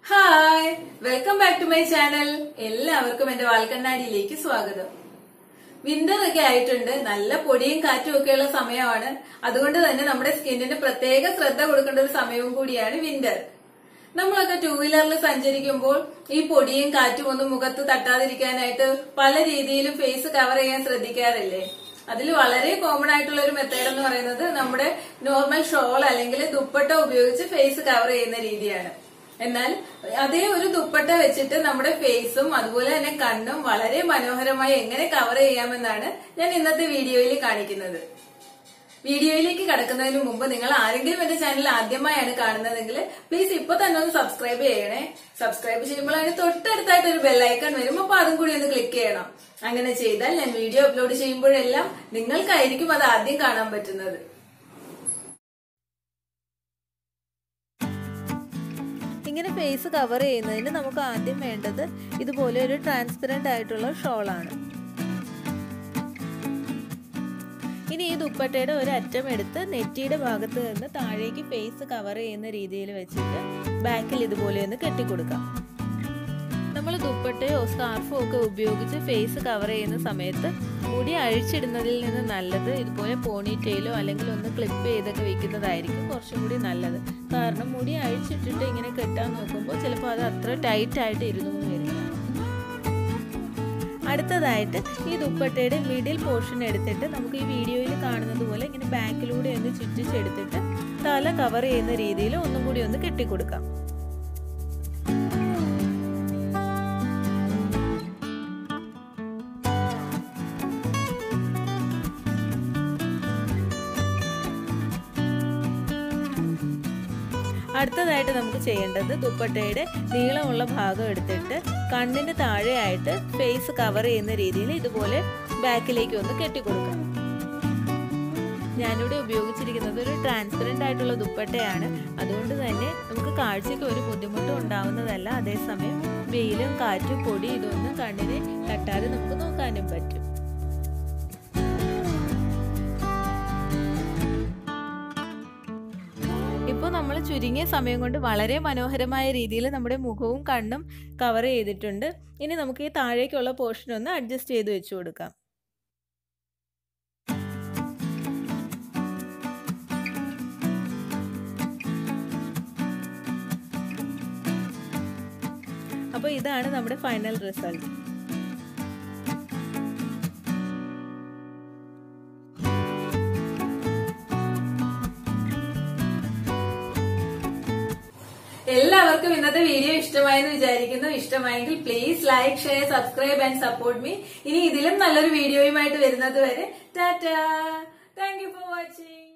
hi welcome back to my channel എല്ലാവർക്കും എന്റെ വാൽക്കണ്ണാടിയിലേക്ക് സ്വാഗതം വിന്റർ ഒക്കെ ആയിട്ടുണ്ട് നല്ല പൊടിയും കാറ്റും ഒക്കെയുള്ള സമയമാണ് അതുകൊണ്ട് തന്നെ നമ്മുടെ സ്കിന്നിന് പ്രത്യേക ശ്രദ്ധ കൊടുക്കേണ്ട ഒരു സമയവും കൂടിയാണ് വിന്റർ നമ്മളൊക്കെ ടൂ വീലറിൽ സഞ്ചരിക്കുമ്പോൾ ഈ പൊടിയും കാറ്റും ഒന്നും മുഖത്ത് തട്ടാതിരിക്കാനായിട്ട് പല രീതിയിലും ഫേസ് കവർ ചെയ്യാൻ ശ്രദ്ധിക്കാറില്ലേ അതിൽ വളരെ കോമൺ ആയിട്ടുള്ള ഒരു മെത്തേഡ് എന്ന് പറയുന്നത് നമ്മുടെ നോർമൽ ഷോൾ അല്ലെങ്കിൽ ദുപ്പട്ട ഉപയോഗിച്ച് ഫേസ് കവർ ചെയ്യുന്ന രീതിയാണ് എന്നാൽ അതേ ഒരു ദുപ്പട്ട വെച്ചിട്ട് നമ്മുടെ ഫേസും അതുപോലെ തന്നെ കണ്ണും വളരെ മനോഹരമായി എങ്ങനെ കവർ ചെയ്യാമെന്നാണ് ഞാൻ ഇന്നത്തെ വീഡിയോയിൽ കാണിക്കുന്നത് വീഡിയോയിലേക്ക് കടക്കുന്നതിന് മുമ്പ് നിങ്ങൾ ആരെങ്കിലും എന്റെ ചാനൽ ആദ്യമായാണ് കാണുന്നതെങ്കിൽ പ്ലീസ് ഇപ്പൊ തന്നെ ഒന്ന് സബ്സ്ക്രൈബ് ചെയ്യണേ സബ്സ്ക്രൈബ് ചെയ്യുമ്പോൾ അതിന് തൊട്ടടുത്തായിട്ട് ഒരു ബെല്ലൈക്കൺ വരും അപ്പൊ അതും കൂടി ഒന്ന് ക്ലിക്ക് ചെയ്യണം അങ്ങനെ ചെയ്താൽ ഞാൻ വീഡിയോ അപ്ലോഡ് ചെയ്യുമ്പോഴെല്ലാം നിങ്ങൾക്കായിരിക്കും അത് ആദ്യം കാണാൻ പറ്റുന്നത് ഇങ്ങനെ ഫേസ് കവർ ചെയ്യുന്നതിന് നമുക്ക് ആദ്യം വേണ്ടത് ഇതുപോലെ ഒരു ട്രാൻസ്പെറന്റ് ആയിട്ടുള്ള ഷോളാണ് ഇനി ഈ ദുപ്പട്ടയുടെ ഒരു അറ്റം എടുത്ത് നെറ്റിയുടെ ഭാഗത്ത് നിന്ന് താഴേക്ക് ഫേസ് കവർ ചെയ്യുന്ന രീതിയിൽ വെച്ചിട്ട് ബാക്കിൽ ഇതുപോലെ ഒന്ന് കെട്ടിക്കൊടുക്കാം നമ്മൾ ദുപ്പട്ടയോ സ്കാർഫോ ഒക്കെ ഉപയോഗിച്ച് ഫേസ് കവർ ചെയ്യുന്ന സമയത്ത് മുടി അഴിച്ചിടുന്നതിൽ നിന്ന് നല്ലത് ഇതുപോലെ പോണി ടെയിലോ അല്ലെങ്കിൽ ഒന്ന് ക്ലിപ്പ് ചെയ്തൊക്കെ വെക്കുന്നതായിരിക്കും കുറച്ചും കൂടി നല്ലത് കാരണം മുടി അഴിച്ചിട്ടിട്ട് ഇങ്ങനെ കെട്ടാൻ നോക്കുമ്പോൾ ചിലപ്പോൾ അത് അത്ര ടൈറ്റ് ആയിട്ട് ഇരുന്നു എന്ന് വരില്ല അടുത്തതായിട്ട് ഈ ദുപ്പട്ടയുടെ മിഡിൽ പോർഷൻ എടുത്തിട്ട് നമുക്ക് ഈ വീഡിയോയിൽ കാണുന്നത് പോലെ ഇങ്ങനെ ബാക്കിലൂടെ ഒന്ന് ചുറ്റിച്ചെടുത്തിട്ട് തല കവർ ചെയ്യുന്ന രീതിയിൽ ഒന്നും കൂടി ഒന്ന് കെട്ടിക്കൊടുക്കാം അടുത്തതായിട്ട് നമുക്ക് ചെയ്യേണ്ടത് ദുപ്പട്ടയുടെ നീളമുള്ള ഭാഗം എടുത്തിട്ട് കണ്ണിന് താഴെയായിട്ട് ഫേസ് കവർ ചെയ്യുന്ന രീതിയിൽ ഇതുപോലെ ബാക്കിലേക്ക് ഒന്ന് കെട്ടിക്കൊടുക്കാം ഞാനിവിടെ ഉപയോഗിച്ചിരിക്കുന്നത് ഒരു ട്രാൻസ്പെറൻ്റ് ആയിട്ടുള്ള ദുപ്പട്ടയാണ് അതുകൊണ്ട് തന്നെ നമുക്ക് കാഴ്ചയ്ക്ക് ഒരു ബുദ്ധിമുട്ടും ഉണ്ടാവുന്നതല്ല അതേസമയം വെയിലും കാറ്റും പൊടി ഇതൊന്നും കണ്ണിനെ തട്ടാതെ നമുക്ക് നോക്കാനും പറ്റും ഇപ്പോൾ നമ്മൾ ചുരുങ്ങിയ സമയം കൊണ്ട് വളരെ മനോഹരമായ രീതിയിൽ നമ്മുടെ മുഖവും കണ്ണും കവർ ചെയ്തിട്ടുണ്ട് ഇനി നമുക്ക് ഈ താഴേക്കുള്ള പോർഷൻ ഒന്ന് അഡ്ജസ്റ്റ് ചെയ്ത് വെച്ച് കൊടുക്കാം അപ്പോൾ ഇതാണ് നമ്മുടെ ഫൈനൽ റിസൾട്ട് എല്ലാവർക്കും ഇന്നത്തെ വീഡിയോ ഇഷ്ടമായെന്ന് വിചാരിക്കുന്നു ഇഷ്ടമായെങ്കിൽ please like share subscribe and support me ഇനി ഇതിലും നല്ലൊരു വീഡിയോയുമായിട്ട് വരുന്നത് വരെ tata thank you for watching